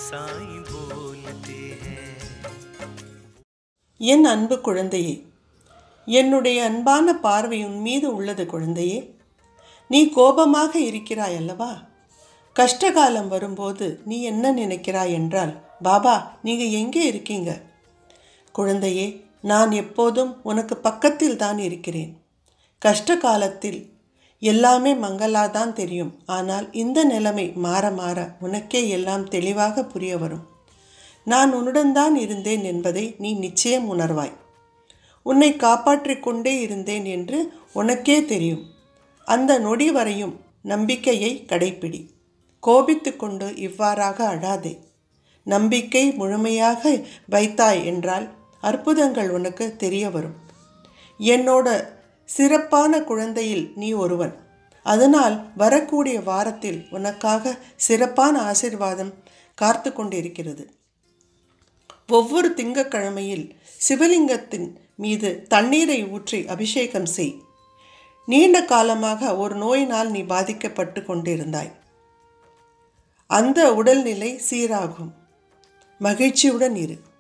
साईं बोलते हैं என் அன்பு குழந்தையே என்னுடைய அன்பான பார்வை உன் மீது உள்ளது குழந்தையே நீ கோபமாக இருக்கிறாய் அல்லவா கஷ்டகாலம் வரும்போது நீ என்ன நினைக்கிறாய் என்றால் பாபா நீங்கள் எங்கே இருக்கீங்க குழந்தையே நான் எப்போதும் உனக்கு பக்கத்தில் தான் இருக்கிறேன் கஷ்ட காலத்தில் எல்லாமே மங்களாக தான் தெரியும் ஆனால் இந்த நிலைமை மாற மாற உனக்கே எல்லாம் தெளிவாக புரிய வரும் நான் உன்னுடன் தான் இருந்தேன் என்பதை நீ நிச்சயம் உணர்வாய் உன்னை காப்பாற்றிக் கொண்டே இருந்தேன் என்று உனக்கே தெரியும் அந்த நொடி வரையும் நம்பிக்கையை கடைப்பிடி கோபித்து கொண்டு இவ்வாறாக அழாதே நம்பிக்கை முழுமையாக வைத்தாய் என்றால் அற்புதங்கள் உனக்கு தெரிய வரும் என்னோட சிறப்பான குழந்தையில் நீ ஒருவன் அதனால் வரக்கூடிய வாரத்தில் உனக்காக சிறப்பான ஆசிர்வாதம் காத்து கொண்டிருக்கிறது ஒவ்வொரு திங்கட்கிழமையில் சிவலிங்கத்தின் மீது தண்ணீரை ஊற்றி அபிஷேகம் செய் நீண்ட காலமாக ஒரு நோயினால் நீ பாதிக்கப்பட்டு கொண்டிருந்தாய் அந்த உடல்நிலை சீராகும் மகிழ்ச்சியுடன் இரு